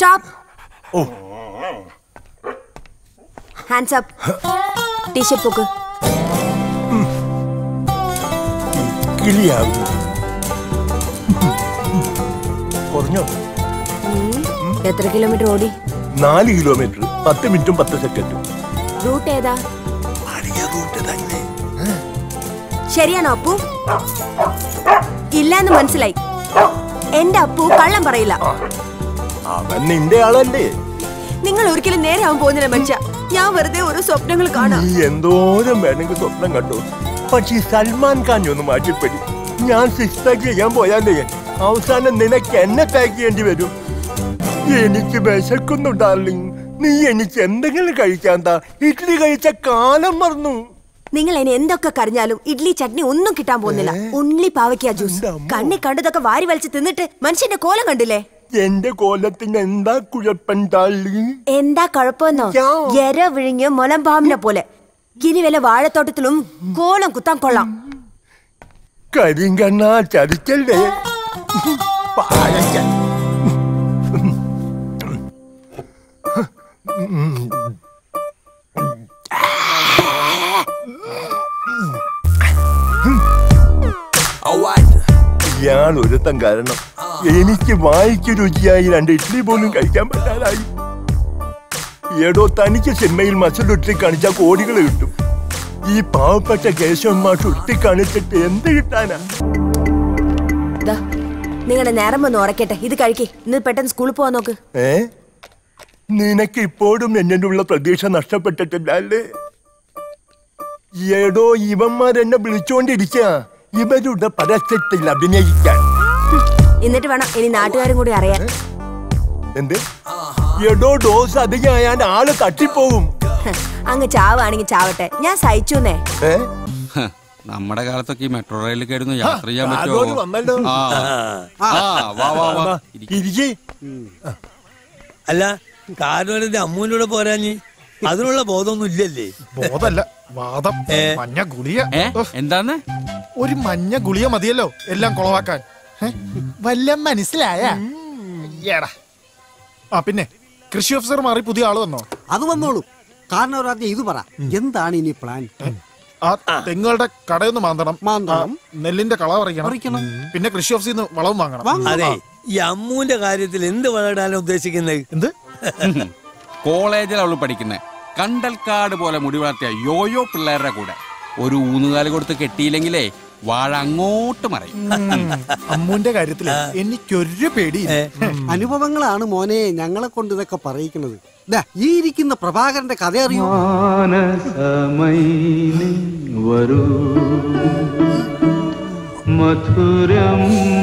Stop oh hands up T-shirt പൊക്ക് കിളിയാകും കുറഞ്ഞോ എത്ര കിലോമീറ്റർ ഓടി നാല് കിലോമീറ്റർ പത്ത് മിനിറ്റും പത്ത് സെക്കൻഡും റൂട്ട് ഏതാ പഴയ റൂട്ട് തന്നെ ശരിയാണോ അപ്പു ഇല്ലാന്ന് മനസ്സിലായി എന്റെ അപ്പു കള്ളം പറയില്ല അവൻ നിന്റെ ആളല്ലേ നിങ്ങൾ ഒരിക്കലും നേരെ ആവാൻ പോകുന്നില്ല മനുഷ്യ ഞാൻ വെറുതെ ഓരോ സ്വപ്നങ്ങൾ കാണാം നീ എന്തോരം വേണമെങ്കിൽ സ്വപ്നം കണ്ടു പക്ഷെ ഈ സൽമാൻ ഖാൻ ഒന്ന് മാറ്റിപ്പടി ഞാൻ സിക്സ് പാക്ക് ചെയ്യാൻ പോയാലേ അവസാനം നിനക്ക് എന്നെ പാക്ക് ചെയ്യേണ്ടി വരും എനിക്ക് വിശക്കുന്നു ഡാർലിംഗ് നീ എനിക്ക് എന്തെങ്കിലും കഴിക്കാൻ താ ഇഡ്ഡലി കഴിച്ച കാലം മറന്നു നിങ്ങൾ ഇനി എന്തൊക്കെ കരഞ്ഞാലും ഇഡ്ലി ചട്നി ഒന്നും കിട്ടാൻ പോകുന്നില്ല ഉള്ളി പാവയ്ക്ക ജ്യൂസ് കണ്ണി കണ്ടതൊക്കെ വാരി വലിച്ച് തിന്നിട്ട് മനുഷ്യന്റെ കോലം കണ്ടില്ലേ എന്റെ കോലത്തിന് എന്താ കുഴപ്പം ഡാർലിംഗ് എന്താ കുഴപ്പമെന്നോ എര വിഴിഞ്ഞ് മുലമ്പാമ്പിനെ പോലെ ഇനി വല്ല വാഴത്തോട്ടത്തിലും കോലം കുത്താൻ കൊള്ളാം കരിങ്കണ്ണ ചതിക്കല്ലേ പാഴയ്ക്ക. ഇയാൾ ഒരുത്തം കാരണം എനിക്ക് വായിക്ക് രുചിയായി രണ്ട് ഇഡ്ഡലി പോലും കഴിക്കാൻ പറ്റാതായി ഏടോ തനിക്ക് സിനിമയിൽ മസിലുറ്റി കാണിച്ചാൽ കോടികൾ കിട്ടും ഈ പാവപ്പെട്ട കേശവന്മാർ ഉരുട്ടി കാണിച്ചിട്ട് എന്ത് കിട്ടാനാ നിങ്ങളുടെ നേരം വന്ന് ഉറക്കട്ടെ ഇത് കഴിക്കേ ഇന്ന് പെട്ടെന്ന് സ്കൂളിൽ പോവാൻ നോക്ക് ഏ നിനക്ക് ഇപ്പോഴും എന്നോടുള്ള പ്രതീക്ഷ നഷ്ടപ്പെട്ടിട്ടില്ല അല്ലേ ഏടോ ഇവന്മാർ എന്നെ വിളിച്ചോണ്ടിരിക്ക ഇവരുടെ പരസ്യത്തിൽ അഭിനയിക്കാൻ എന്നിട്ട് വേണം ഇനി നാട്ടുകാരും കൂടി അറിയാൻ എന്ത് എടോ ഡോസ് അധികമായാൽ ആള് തട്ടിപ്പോവും ഹ്, അങ്ങ് ചാവാണെങ്കിൽ ചാവട്ടെ ഞാൻ സഹിച്ചുന്നേ ഏ ഹ, നമ്മുടെ കാലത്തൊക്കെ ഈ മെട്രോ റെയിലിൽ കയറുന്നു യാത്ര ചെയ്യാൻ രാഘവന് വന്നല്ലോ. പറ്റുമോ ആ ആ, വാ വാ വാ ഇരിക്കേ അല്ല കാരണവരുടെ അമ്മൂനോട് പോരാഞ്ഞ് അതിനുള്ള ബോധമൊന്നും ഇല്ലല്ലേ ബോധല്ല വാദം മഞ്ഞ ഗുളിയ എന്താന്ന് ഒരു മഞ്ഞ ഗുളിയ മതിയല്ലോ എല്ലാം കുളവാക്കാൻ ഹെ? വല്ല മനസ്സിലായ എടാ. ആ പിന്നെ കൃഷി ഓഫീസർ മാറി പുതിയ ആള് വന്നോ അത് വന്നോളൂ കാരണം ഒരാദ്യം ഇത് പറ എന്താണ് ഇനി പ്ലാൻ ആ തെങ്ങുകളുടെ കടയൊന്ന് മാന്തണം മാന്തണം. ആ, നെല്ലിന്റെ കള പറിക്കണം പറിക്കണം. പിന്നെ കൃഷി ഓഫീസിൽ നിന്ന് വളവും വാങ്ങണം അതെ ഈ അമ്മൂന്റെ കാര്യത്തിൽ എന്ത് വളരാനാണ് ഉദ്ദേശിക്കുന്നത് എന്ത് കോളേജിൽ അവള് പഠിക്കുന്നത് കണ്ടൽക്കാട് പോലെ മുടി വളർത്തിയ യോയോ പിള്ളേരുടെ കൂടെ ഒരു ഊന്നുകാല് കൊടുത്ത് കെട്ടിയില്ലെങ്കിലേ വാഴ അങ്ങോട്ട് മറയും അമ്മൂന്റെ കാര്യത്തില് എനിക്കൊരു പേടിയില്ല അനുഭവങ്ങളാണ് മോനെ ഞങ്ങളെ കൊണ്ട് ഇതൊക്കെ പറയിക്കുന്നത് ദാ, ഈ ഇരിക്കുന്ന പ്രഭാകരന്റെ കഥ അറിയോ മാനസമൈനി വരൂ മധുരം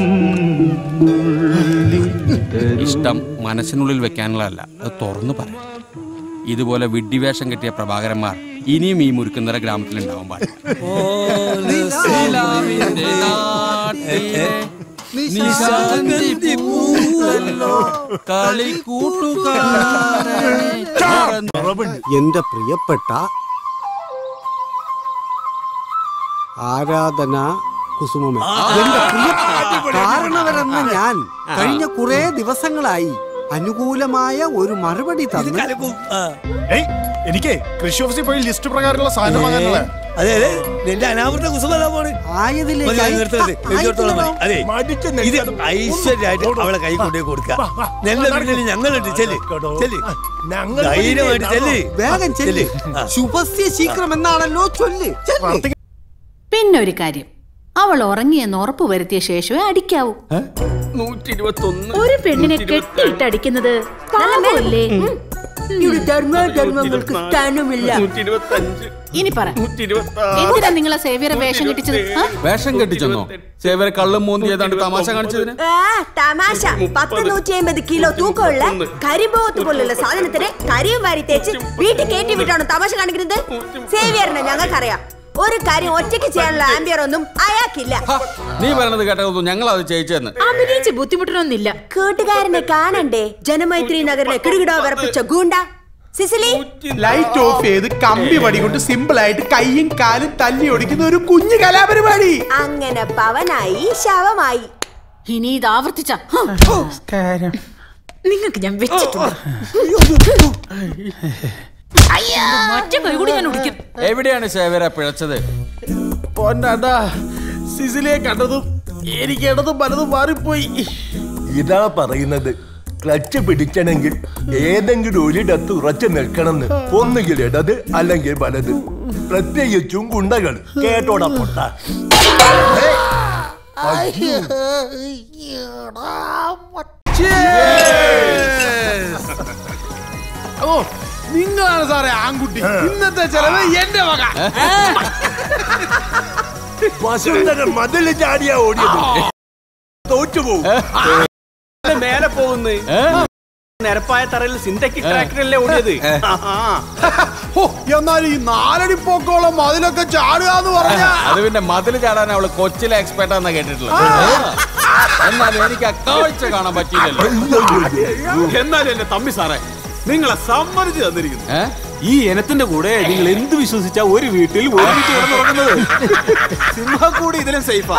ഇഷ്ടം മനസ്സിനുള്ളിൽ വെക്കാനുള്ളതല്ല അത് തുറന്നു പറയാം ഇതുപോലെ വിഡ്ഢിവേഷം കെട്ടിയ പ്രഭാകരന്മാർ ഇനിയും ഈ മുരുക്കുന്നര ഗ്രാമത്തിൽ ഉണ്ടാവാൻ എന്റെ പ്രിയപ്പെട്ട ആരാധന കുസുമമേ എന്റെ പ്രിയ കാരണവരെന്ന ഞാൻ കഴിഞ്ഞ കുറെ ദിവസങ്ങളായി അനുകൂലമായ ഒരു മറുപടി തന്നു ഏയ് എനിക്ക് കൃഷി ഓഫീസിൽ പോയി ലിസ്റ്റ് പ്രകാരമുള്ള സാധനം വാങ്ങാനുള്ള അതെ അതെ നിന്റെ അനാവൃത കുസുമല്ല പോണ് ആയതിലേക്ക് മതി, അത് നിർത്ത് നിർത്ത്. ആ, എഴുതിയോടത്തോളം മതി. അതെ മടിച്ച് ഇത് നിൽക്കാതെ ഐശ്വര്യമായിട്ട് അവളെ കൈ കൊണ്ടേ കൊടുക്ക നെല്ല പിന്നിൽ ഞങ്ങളുണ്ട് ചെല്ല് ചെല്ല് ഞങ്ങൾ ധൈര്യമായിട്ട് ചെല്ല് വേഗം ചെല്ല് ആ. ശുഭസ്യ ശീഘ്രം എന്നാണല്ലോ ചൊല്ല് ചെല്ല്. പിന്നെ ഒരു കാര്യം അവൾ ഉറങ്ങിയെന്ന് ഉറപ്പ് വരുത്തിയ ശേഷമേ അടിക്കാവൂ ഒരു പെണ്ണിനെ കെട്ടിയിട്ട് അടിക്കുന്നത് പാപമല്ലേ ഉം. ഇവിടെ ധർമ്മധർമ്മങ്ങൾക്ക് സ്ഥാനമില്ല ഇനി പറ എന്തിനാ നിങ്ങളെ സേവിയറെ വേഷം കെട്ടിച്ചത് ആ? വേഷം കെട്ടിച്ചെന്നോ സേവര കള്ളും മോന്തി ഏതാണ്ട് തമാശ കാണിച്ചതിന് ആ, തമാശ പത്ത് നൂറ്റി അമ്പത് കിലോ തൂക്കമുള്ള കരിമ്പോത്ത് പോലുള്ള സാധനത്തിന് കരിയും വാരി തേച്ച് വീട്ടിൽ കയറ്റി വിട്ടാണോ തമാശ കാണിക്കുന്നത് സേവിയറിനെ ഞങ്ങൾക്കറിയാം ഒരു കാര്യം ഒറ്റയ്ക്ക് ചെയ്യാനുള്ള ആംബിയർ ഒന്നും അയാൾക്കില്ല നീ പറയണത് കേട്ടതൊന്നും ഞങ്ങൾ അത് ചെയ്യിച്ചെന്ന് അഭിനയിച്ച് ബുദ്ധിമുട്ടണമെന്നില്ല കൂട്ടുകാരനെ കാണണ്ടേ ജനമൈത്രി നഗറിനെ കിടുകിടോ വിറപ്പിച്ച ഗൂണ്ട സിസിലി ലൈറ്റ് ഓഫ് ചെയ്ത് കമ്പി വടി കൊണ്ട് സിമ്പിൾ ആയിട്ട് കൈയും കാലും തല്ലി ഒടിക്കുന്ന ഒരു കുഞ്ഞു കലാപരിപാടി അങ്ങനെ പവനായി ശവമായി ഇനി ഇത് ആവർത്തിച്ച നമസ്കാരം നിങ്ങൾക്ക് ഞാൻ വെച്ചിട്ടുണ്ട് മറ്റേ കൈ കൂടി ഞാൻ ഒടിക്കും എവിടെയാണ് സേവര പിഴച്ചത് പൊന്നാണ്ടാ സിസിലിയെ കണ്ടതും എനിക്ക് ഇടതും പലതും മാറിപ്പോയി ഇതാ പറയുന്നത് ക്ലച്ച് പിടിക്കണമെങ്കിൽ ഏതെങ്കിലും ഒരിടത്ത് ഉറച്ചു നിൽക്കണമെന്ന് ഒന്നുകിൽ ഇടത് അല്ലെങ്കിൽ വലത് പ്രത്യേകിച്ചും ഗുണ്ടകൾ കേട്ടോടാ പൊട്ട ഓ നിങ്ങളാണ് സാറേ ആൺകുട്ടി ഇന്നത്തെ ചെലവ് എന്റെ വക വസുന്ധര മതില് ചാടിയാ ഓടിയത് തോറ്റുപോകും മേലെ പോകുന്നു നിരപ്പായ തറയിൽ സിന്തറ്റിക് ട്രാക്ടറല്ലേ ഓടിയത് ഓ എന്നാൽ ഈ നാലടി പൊക്കോളം അതിലൊക്കെ ചാടുക എന്ന് പറഞ്ഞ അത് പിന്നെ മതിൽ ചാടാൻ അവള് കൊച്ചിലെ എക്സ്പെർട്ട് ആണെന്നാ കേട്ടിട്ടുള്ളത് എന്നാലും എനിക്ക് ആ കാഴ്ച കാണാൻ പറ്റിയില്ലല്ലോ എന്നാലും എന്റെ തമ്പി സാറേ നിങ്ങളെ സമ്മതിച്ചു തന്നിരിക്കുന്നു ഈ ഇനത്തിന്റെ കൂടെ നിങ്ങൾ എന്ത് വിശ്വസിച്ചാ ഒരു വീട്ടിൽ ഒരുമിച്ച് കിടന്നുറങ്ങുന്നത് സിംഹക്കൂടി ഇതിലും സേഫാ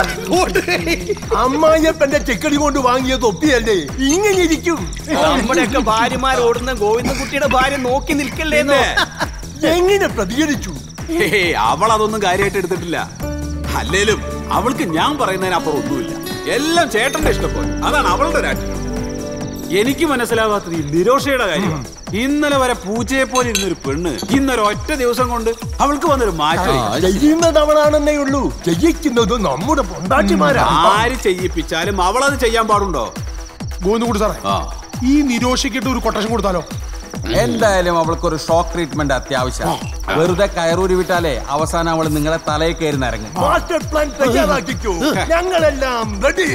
അമ്മായിയപ്പന്റെ ചെക്കടി കൊണ്ട് വാങ്ങിയ തൊപ്പിയല്ലേ ഇങ്ങനെ ഇരിക്കും നമ്മുടെയൊക്കെ ഭാര്യമാർ ഓടുന്ന ഗോവിന്ദൻകുട്ടിയുടെ ഭാര്യ നോക്കി നിൽക്കല്ലേന്ന് എങ്ങനെ പ്രതികരിച്ചു അവൾ അതൊന്നും കാര്യമായിട്ട് എടുത്തിട്ടില്ല അല്ലേലും അവൾക്ക് ഞാൻ പറയുന്നതിനപ്പുറം ഒന്നുമില്ല എല്ലാം ചേട്ടന്റെ ഇഷ്ടപ്പോലെ അതാണ് അവളുടെ രാഷ്ട്രീയം എനിക്ക് മനസ്സിലാവാത്തത് ഈ നിരോഷയുടെ കാര്യമാണ് ഇന്നലെ വരെ പൂച്ചയെ പോലെ ഇരുന്നൊരു പെണ്ണ് ഇന്നൊരു ഒറ്റ ദിവസം കൊണ്ട് അവൾക്ക് വന്നൊരു മാറ്റം ചെയ്യുന്നത് അവളാണെന്നേ ഉള്ളൂ ചെയ്യിക്കുന്നത് നമ്മുടെ പൊണ്ടാട്ടിമാരാ ആര് ചെയ്യിപ്പിച്ചാലും അവളത് ചെയ്യാൻ പാടുണ്ടോ ഗോവിന്ദൻകുട്ടി സാറേ ഈ നിരോഷിക്കിട്ട് ഒരു കൊട്ടേഷൻ കൊടുത്താലോ എന്തായാലും അവൾക്കൊരു ഷോക്ക് ട്രീറ്റ്മെന്റ് അത്യാവശ്യം വെറുതെ കയറൂരി വിട്ടാലേ അവസാനം അവൾ നിങ്ങളെ തലയിൽ കയറി നിരങ്ങും മാസ്റ്റർ പ്ലാൻ തയ്യാറാക്കിക്കോ ഞങ്ങളെല്ലാം റെഡി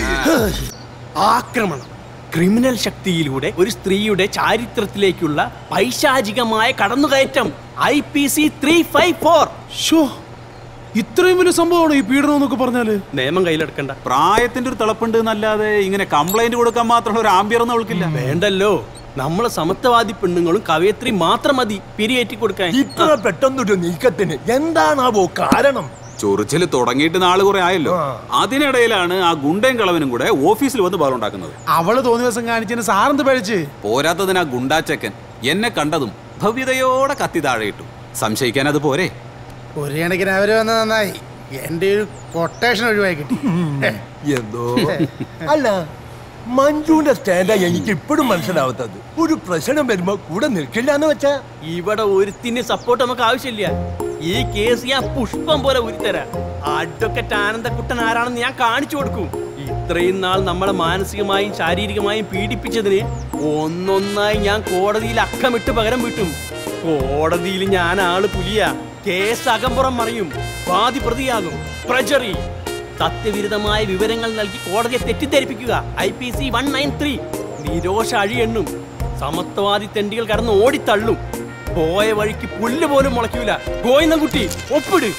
ആക്രമണം ക്രിമിനൽ ശക്തിയിലൂടെ ഒരു സ്ത്രീയുടെ ചാരിത്രത്തിലേക്കുള്ള പൈശാചികമായ കടന്നുകയറ്റം I P C three five four ഷോ ഇത്രയും വലിയ സംഭവമാണ് ഈ പീഡനം എന്നൊക്കെ പറഞ്ഞാല് നിയമം കയ്യിലെടുക്കണ്ട പ്രായത്തിന്റെ ഒരു തിളപ്പുണ്ട് എന്നല്ലാതെ ഇങ്ങനെ കംപ്ലൈന്റ് കൊടുക്കാൻ മാത്രമുള്ള ഒരു ആംബിയർ ഒന്നും അവൾക്കില്ല വേണ്ടല്ലോ നമ്മളെ സമത്വവാദി പെണ്ണുങ്ങളും കവയത്രി മാത്രം മതി പിരിയേറ്റി കൊടുക്കാൻ ഇത്ര പെട്ടെന്നൊരു നീക്കത്തിന് എന്താണാവോ കാരണം ചൊറിച്ചില് തുടങ്ങിയിട്ട് നാള് കുറെ ആയല്ലോ അതിനിടയിലാണ് ആ ഗുണ്ടയും കളവനും കൂടെ ഓഫീസിൽ വന്ന് ബഹളുണ്ടാക്കുന്നത് അവള് തോന്നിയ ദിവസം കാണിച്ചതിന് സാറെന്ത് പഴിച്ച് പോരാത്തതിന് ആ ഗുണ്ടാച്ചക്കൻ എന്നെ കണ്ടതും ഭവ്യതയോടെ കത്തി താഴെ ഇട്ടു സംശയിക്കാൻ അത് പോരെ ഒരു കണക്കിന് അവര് വന്ന നന്നായി എന്റെ ഒരു കൊട്ടേഷൻ ഒഴിവായി കിട്ടി എന്തോ അല്ല മഞ്ജുവിന്റെ സ്റ്റാൻഡാ എനിക്ക് ഇപ്പോഴും മനസ്സിലാവാത്തത് ഒരു പ്രശ്നം വരുമ്പോ കൂടെ നിൽക്കില്ല എന്ന് വെച്ചാ ഇവിടെ ഒരുത്തിന് സപ്പോർട്ട് നമുക്ക് ആവശ്യമില്ല ഈ കേസ് ഞാൻ പുഷ്പം പോലെ ഉരുത്തരാ അഡ്വക്കറ്റ് ആനന്ദക്കുട്ടൻ ആരാണെന്ന് ഞാൻ കാണിച്ചു കൊടുക്കും ഇത്രയും നാൾ നമ്മളെ മാനസികമായും ശാരീരികമായും പീഡിപ്പിച്ചതിന് ഒന്നൊന്നായി ഞാൻ കോടതിയിൽ അക്കമിട്ട് പകരം വിട്ടും കോടതിയിൽ ഞാൻ ആള് പുലിയ കേസ് അകമ്പുറം മറിയും വാദി പ്രതിയാകും പ്രജറി സത്യവിരുദ്ധമായ വിവരങ്ങൾ നൽകി കോടതിയെ തെറ്റിദ്ധരിപ്പിക്കുക I P C one nine three നിരോഷ അഴിയെണ്ണും സമത്വവാദി തെണ്ടികൾ കടന്ന് ഓടിത്തള്ളും പോയ വഴിക്ക് പുല്ല് പോലും മുളയ്ക്കൂല ഗോയിന്നകുട്ടി ഒപ്പിട്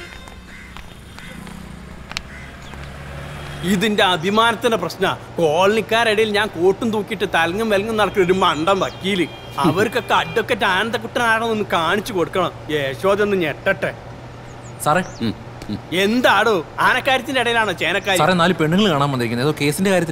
ഇതിന്റെ അഭിമാനത്തിന്റെ പ്രശ്ന കോളനിക്കാരിടയിൽ ഞാൻ കോട്ടും തൂക്കിയിട്ട് തലങ്ങും വെലങ്ങും നടക്കുന്ന ഒരു മണ്ടം വക്കീല് അവർക്കൊക്കെ അഡ്വക്കറ്റ് ആനന്ദക്കുട്ടനാണോ ഒന്ന് കാണിച്ചു കൊടുക്കണം യശോദ ഒന്ന് ഞെട്ടട്ടെ സാറേ എന്താടോ ആനക്കാര്യത്തിന്റെ ഇടയിലാണോ ചേനക്കാരി സാറേ നാല് പെണ്ണുങ്ങൾ കാണാൻ വന്നിരിക്കുന്നത് ഏതോ കേസിന്റെ കാര്യത്തിൽ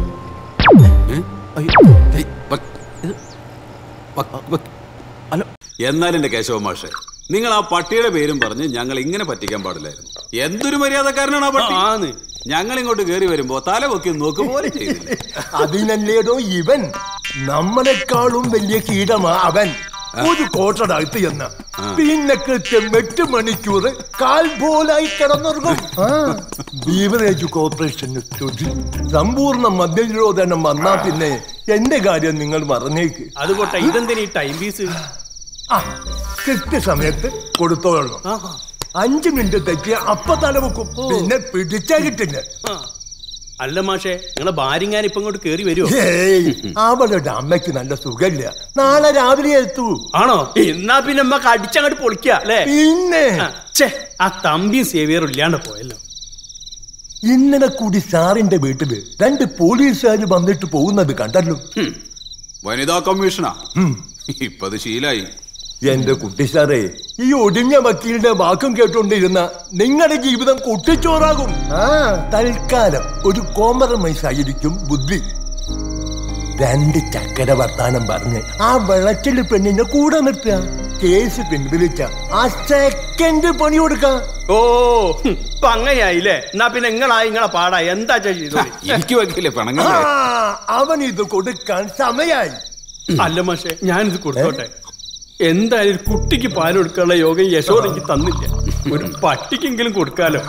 എന്നാൽ എന്റെ കേശവ മാഷെ നിങ്ങൾ ആ പട്ടിയുടെ പേരും പറഞ്ഞ് ഞങ്ങൾ ഇങ്ങനെ പറ്റിക്കാൻ പാടില്ലായിരുന്നു എന്തൊരു മര്യാദക്കാരനാണ് ആ പട്ടി ഞങ്ങൾ ഇങ്ങോട്ട് കയറി വരുമ്പോ തല പൊക്കി നോക്കും പോലെ ചെയ്തില്ല അതിനല്ലേടോ ഇവൻ നമ്മളെക്കാളും വലിയ കീടമാ അവൻ ഒരു കോട്ടടകത്ത് എന്ന പിന്നെ കൃത്യം എട്ട് മണിക്കൂർ കാൽ പോലായി കിടന്നുറങ്ങും ബീവറേജ് കോർപ്പറേഷന് സ്തുതി സമ്പൂർണ്ണ മദ്യനിരോധനം വന്നാ പിന്നെ എന്റെ കാര്യം നിങ്ങൾ മറന്നേക്ക് അത് പോട്ടെ ഇതെന്തിനാ ഈ ടൈം പീസ് ആ കൃത്യസമയത്ത് കൊടുത്തോളണം അഞ്ചു മിനിറ്റ് തെറ്റിയ അപ്പ തല വെക്കും പിന്നെ പിടിച്ചാ കിട്ടില്ല അല്ല മാഷെ നിങ്ങളെ ഭാര്യങ്ങാൻ ഇപ്പൊ ഇങ്ങോട്ട് കേറി വരുമോ ഏയ് അവളുടെ അമ്മയ്ക്ക് നല്ല സുഖമില്ല നാളെ രാവിലെ എത്തൂ ആണോ എന്നാ പിന്നെ നമ്മക്ക് അടിച്ചങ്ങോട്ട് പൊളിക്ക അല്ലേ പിന്നെ ഛേ ആ തമ്പിയും സേവിയറും ഇല്ലാണ്ട് പോയല്ലോ ഇന്നലെ കൂടി സാറിന്റെ വീട്ടില് രണ്ട് പോലീസുകാർ വന്നിട്ട് പോകുന്നത് കണ്ടല്ലോ വനിതാ കമ്മീഷനാ ഇപ്പൊ അത് ശീലായി എന്റെ കുട്ടി സാറേ ഈ ഒടിഞ്ഞ വക്കീലിന്റെ വാക്കും കേട്ടോണ്ടിരുന്ന നിങ്ങളുടെ ജീവിതം കുട്ടിച്ചോറാകും ആ തൽക്കാലം ഒരു കോംപ്രമൈസ് ആയിരിക്കും ബുദ്ധി രണ്ട് ചക്കര വർത്താനം പറഞ്ഞ് ആ വെളച്ചില് പെണ്ണിന്റെ കൂടെ നിർത്തുക കേസ് പിൻവലിച്ച ആ സെക്കൻഡ് പണി കൊടുക്കാം ഓ ഹും, ഇപ്പൊ അങ്ങനെയായില്ലേ എന്നാ പിന്നെ നിങ്ങളായി നിങ്ങളെ പാടായി എന്താ ചെയ്തു എനിക്ക് വെക്കില്ലേ ആ, പിണങ്ങല്ലേ അവൻ ഇത് കൊടുക്കാൻ സമയായി അല്ല മാഷെ ഞാനിത് കൊടുത്തോട്ടെ എന്തായാലും ഒരു കുട്ടിക്ക് പാൽ കൊടുക്കാനുള്ള യോഗം യശോദ എനിക്ക് തന്നില്ല ഒരു പട്ടിക്കെങ്കിലും കൊടുക്കാലോ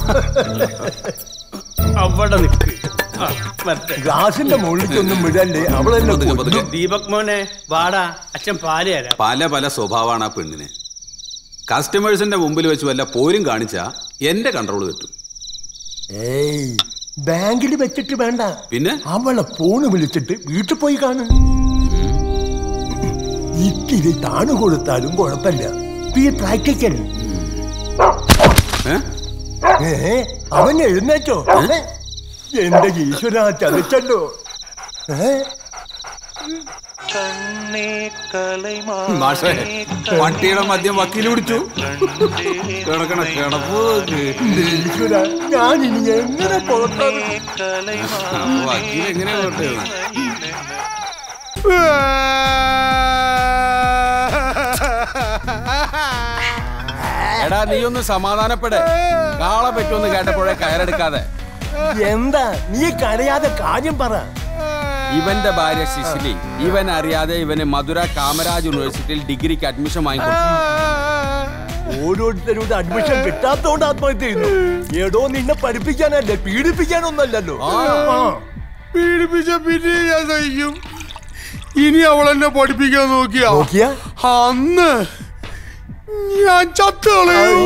അവിടെ നിക്ക് ആ, വരട്ടെ. ഗ്ലാസിന്റെ മുകളിലേക്കൊന്നും വിടല്ലേ അവളെന്നെ കൊല്ലും. ദീപക് മോനെ വാടാ അച്ഛൻ പാല് തരാം പല പല സ്വഭാവമാണ് ആ പെണ്ണിന് കസ്റ്റമേഴ്സിന്റെ മുമ്പിൽ വെച്ച് വല്ല പോരും കാണിച്ചാ എന്റെ കൺട്രോൾ തെറ്റും ഏയ് ബാങ്കിൽ വെച്ചിട്ട് വേണ്ട പിന്നെ അവളെ ഫോണ് വിളിച്ചിട്ട് വീട്ടിൽ പോയി കാണും ഇത്തിരി താണു കൊടുത്താലും കുഴപ്പമില്ല ബി പ്രാക്ടിക്കൽ ഏ അവൻ എഴുന്നേറ്റോ ഏ? എന്റെ ഈശ്വര ചതിച്ചല്ലോ ഏ മാഷേ പട്ടിയുടെ മദ്യം വക്കീൽ പിടിച്ചു കിടക്കണ കിടപ്പ് ഈശ്വര ഞാൻ ഇനി എങ്ങനെ പുറത്താണ് വക്കീൽ എങ്ങനെ കൊണ്ടുവരുന്നത് എടാ നീ ഒന്ന് സമാധാനപ്പെടേ കാളെ പറ്റുമെന്ന് കേട്ടപ്പോഴേ കയറെടുക്കാതെ എന്താ നീ കരയാതെ കാര്യം പറ ഇവന്റെ ഭാര്യ സിസിലി ഇവൻ അറിയാതെ ഇവന് മധുര കാമരാജ് യൂണിവേഴ്സിറ്റിയിൽ ഡിഗ്രിക്ക് അഡ്മിഷൻ വാങ്ങിക്കൊടുത്തു ഓരോരുത്തരുടെ അഡ്മിഷൻ കിട്ടാത്തോണ്ട് ആത്മഹത്യ ചെയ്യുന്നു ഏടോ നിന്നെ പഠിപ്പിക്കാനല്ലേ പീഡിപ്പിക്കാനൊന്നല്ലല്ലോ ആ. പീഡിപ്പിച്ച പിന്നെ ഞാൻ സഹിക്കും ഇനി അവൾ എന്നെ പഠിപ്പിക്കാൻ നോക്കിയാ നോക്കിയാ? അന്ന് ഞാൻ ചത്തുകളയും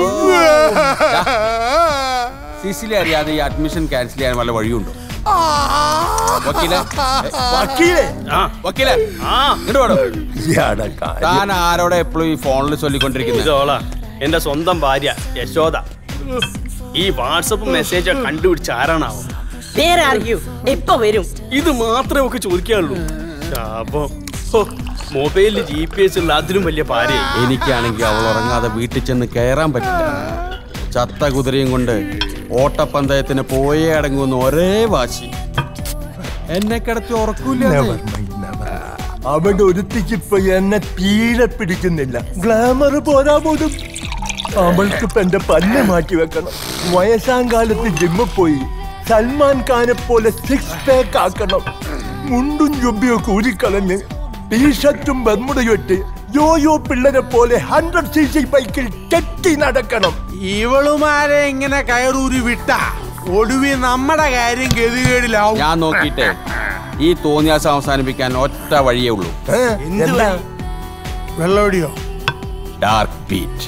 സിസിലി അറിയാതെ ഈ അഡ്മിഷൻ ക്യാൻസൽ ചെയ്യാൻ വല്ല വഴിയുണ്ടോ വക്കീലെ വക്കീലേ വക്കീലെ ഇങ്ങോട്ട് വേണം ഇയാടെ കാര്യം. താൻ ആരോടെ എപ്പോഴും ഈ ഫോണിൽ ചൊല്ലിക്കൊണ്ടിരിക്കുന്നത് ഇതോളാ എന്റെ സ്വന്തം ഭാര്യ യശോദ ഈ വാട്സപ്പ് മെസ്സേജ് കണ്ടുപിടിച്ച ആരാണാവോ വേറെ ആർഗ്യൂ എപ്പോ വരും ഇത് മാത്രമേ ഒക്കെ ചോദിക്കാനുള്ളൂ ശാപം ഹോ, മൊബൈലിൽ ജി പി എസ് ഉള്ള അതിലും വലിയ ഭാര്യ എനിക്കാണെങ്കിൽ അവൾ ഉറങ്ങാതെ വീട്ടിൽ ചെന്ന് കയറാൻ പറ്റില്ല ചത്ത കുതിരയും കൊണ്ട് ഓട്ടപ്പന്തയത്തിന് പോയേ അടങ്ങുന്ന ഒരേ വാശി എന്നെ കിടത്തി ഉറക്കൂല Never mind, never mind. അവിടെ ഒരുത്തിക്ക് ഇപ്പൊ എന്നെ തീരെ പിടിക്കുന്നില്ല ഗ്ലാമർ പോരാ പോലും അവൾക്ക് ഇപ്പൊ എന്റെ പല്ല് മാറ്റി വെക്കണം വയസ്സാം കാലത്ത് ജിമ്മിൽ പോയി സൽമാൻ ഖാനെ പോലെ സിക്സ് പാക്ക് ആക്കണം മുണ്ടും ജുബിയൊക്കെ ഊരിക്കളഞ്ഞ് ടീഷർട്ടും ബർമുടയും ഇട്ട് യോയോ പിള്ളേരെ പോലെ ഹൺഡ്രഡ് സി സി ബൈക്കിൽ കെട്ടി നടക്കണം ഇവളുമാരെ ഇങ്ങനെ കയറൂരി വിട്ട ഒടുവി നമ്മുടെ കാര്യം ഗതികേടിലാവും ഞാൻ നോക്കിയിട്ടേ ഈ തോന്നിയാസം അവസാനിപ്പിക്കാൻ ഒറ്റ വഴിയേ ഉള്ളൂ എന്താ വെള്ളോടിയോ ഡാർക്ക് ബീറ്റ്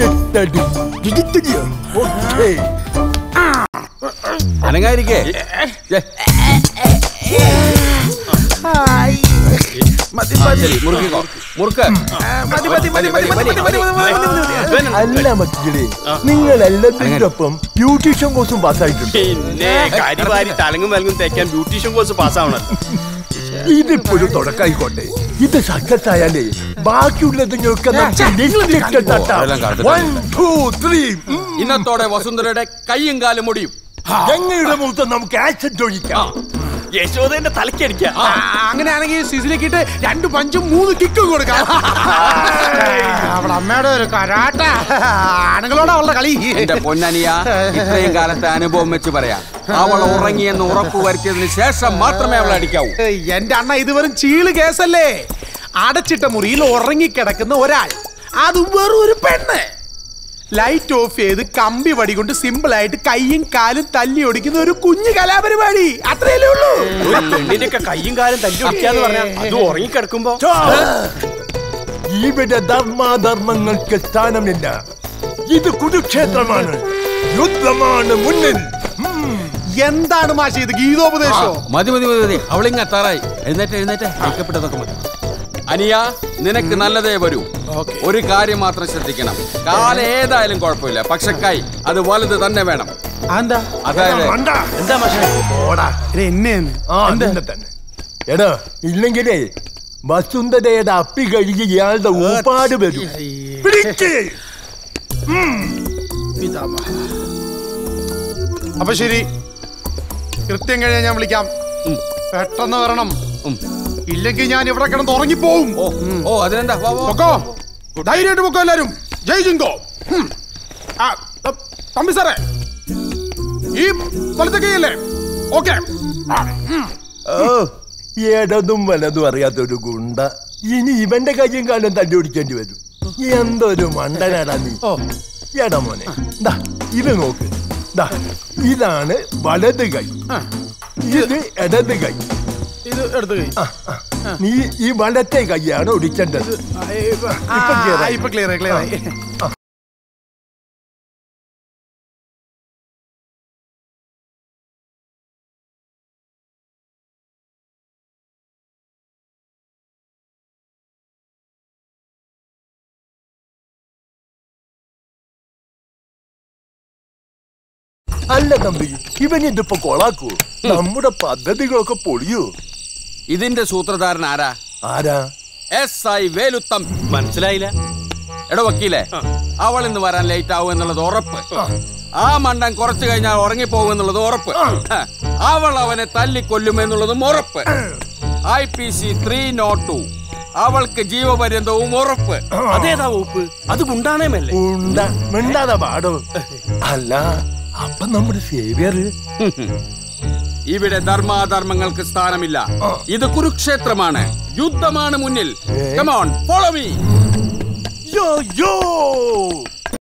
ഓക്കേ അനങ്ങായിരിക്കേ മുറുക്കിക്കോ മുറുക്ക് അല്ല മക്കളെ നിങ്ങൾ എല്ലാത്തിനൊപ്പം ബ്യൂട്ടീഷ്യൻ കോഴ്സും പാസ്സായിട്ടുണ്ട് പിന്നെ കരിവാരി തലങ്ങും വലങ്ങും തേക്കാൻ ബ്യൂട്ടീഷ്യൻ കോഴ്സ് പാസ്സാവണം ഇതിപ്പോ ഒരു തുടക്കായിക്കോട്ടെ ഇത് സക്സസ് ആയാലേ ബാക്കിയുള്ളത് നിങ്ങൾക്ക് നമുക്ക് ലിസ്റ്റിട്ട് തട്ടാം. അതെല്ലാം കറുത്തിട്ട് One, two, three. ഉം. ഇന്നത്തോടെ വസുന്ധരയുടെ കൈയും കാലും മുടിയും ഗംഗയുടെ മുഖത്ത് നമുക്ക് ആക്സിഡ് ഒഴിക്കാം യശോദന്റെ തലക്കടിക്കാം അങ്ങനെയാണെങ്കിൽ സിസിലേക്കിട്ട് രണ്ട് പഞ്ചും മൂന്ന് കിക്കും കൊടുക്കാം അവളെ അമ്മയുടെ ഒരു കരാട്ട ആണുങ്ങളോട് അവളുടെ കളി എന്റെ പൊന്നനിയ ഇത്രയും കാലത്തെ അനുഭവം വെച്ച് പറയാം അവൾ ഉറങ്ങിയെന്ന് ഉറപ്പ് വരുത്തിയതിന് ശേഷം മാത്രമേ അവളെ അടിക്കാവൂ എന്റെ അണ്ണ ഇത് വെറും ചീള് കേസല്ലേ അടച്ചിട്ട മുറിയിൽ ഉറങ്ങിക്കിടക്കുന്ന ഒരാൾ അത് വെറും ഒരു പെണ്ണ് ലൈറ്റ് ഓഫ് ചെയ്ത് കമ്പി വടി കൊണ്ട് സിമ്പിൾ ആയിട്ട് കൈയും കാലും തല്ലി ഒടിക്കുന്ന ഒരു കുഞ്ഞു കലാപരിപാടി അത്രയല്ലേ ഉള്ളൂ ഒരു പെണ്ണിന്റെ ഒക്കെ കയ്യും കാലും തല്ലി ഒടിക്കാന്ന് പറഞ്ഞാൽ അത് ഉറങ്ങിക്കിടക്കുമ്പോ ഇവിടെ ധർമാധർമ്മങ്ങൾക്ക് സ്ഥാനമില്ല ഇത് കുരുക്ഷേത്രമാണ് യുദ്ധമാണ് മുന്നിൽ എന്താണ് മാഷി ഇത് ഗീതോപദേശോ മതി മതി മതി മതി അവളിങ്ങ് എത്താറായി എഴുന്നേറ്റ് എഴുന്നേറ്റ് ഐക്യപ്പെട്ടതൊക്കെ മതി അനിയ നിനക്ക് നല്ലതേ വരൂ ഒരു കാര്യം മാത്രം ശ്രദ്ധിക്കണം കാല് ഏതായാലും കുഴപ്പമില്ല പക്ഷെ കൈ അത് വലുത് തന്നെ വേണം എന്താ അതായത് എന്താ മാഷേ എന്നെയാണ് ആ അതിന്റെ തന്നെ എടാ ഇല്ലെങ്കിലേ വസുന്ധരയുടെ അപ്പി കഴുകി ഇയാളുടെ ഊപ്പാട് വരും പിടിക്ക്. അപ്പൊ ശരി കൃത്യം കഴിഞ്ഞാൽ ഞാൻ വിളിക്കാം പെട്ടെന്ന് വരണം ഇല്ലെങ്കിൽ ഞാൻ ഇവിടെ കിടന്ന് ഉറങ്ങിപ്പോവും ഓ അതിനെന്താ വാ, വാ. പൊക്കോ ധൈര്യമായിട്ട് പൊക്കോ എല്ലാരും ജയ് ജിങ്കോ ഹും. ആ, ത- തമ്പി സാറേ ഈ വലത്തെ കൈയല്ലേ ഓക്കെ ഓ ഇടതും വലതും അറിയാത്തൊരു ഗുണ്ട ഇനി ഇവന്റെ കയ്യും കാലം തല്ലി പിടിക്കേണ്ടി വരും എന്തൊരു മണ്ടനാടാ നീ എടാ മോനെ ദാ ഇത് നോക്ക് ദാ ഇതാണ് വലത് കൈ ഇത് ഇടത് കൈ ഇത് എടുത്ത് കൈ നീ ഈ വലത്തെ കൈയാണ് ഒടിക്കേണ്ടത് ഇപ്പൊ clear ആയി. ഇപ്പൊ ക്ലിയർ ആയി ക്ലിയർ ആയി അല്ല തമ്പി ഇവൻ ഇതിപ്പോ കൊളാക്കൂ നമ്മുടെ പദ്ധതികളൊക്കെ പൊളിയൂ ഇതിന്റെ സൂത്രധാരൻ ആരാ ആരാ എസ് ഐ വേലുത്തം മനസ്സിലായില്ല എടോ വക്കീലേ അവൾ ഇന്ന് വരാൻ ലേറ്റ് ആവും എന്നുള്ളത് ഉറപ്പ് ആ മണ്ടൻ കുറച്ചു കഴിഞ്ഞാൽ ഉറങ്ങിപ്പോകും എന്നുള്ളത് ഉറപ്പ് അവൾ അവനെ തല്ലിക്കൊല്ലുമെന്നുള്ളതും ഉറപ്പ് I P C three nought two അവൾക്ക് ജീവപര്യന്തവും ഉറപ്പ് അതേതാ വകുപ്പ് അത് ഗുണ്ടാണേമല്ലേ ഉണ്ട മിണ്ടാതെ പാടോ അല്ല അപ്പൊ നമ്മുടെ സേവിയർ ഇവിടെ ധർമാധർമ്മങ്ങൾക്ക് സ്ഥാനമില്ല ഇത് കുരുക്ഷേത്രമാണ് യുദ്ധമാണ് മുന്നിൽ കമോൺ ഫോളോ മീ യോ യോ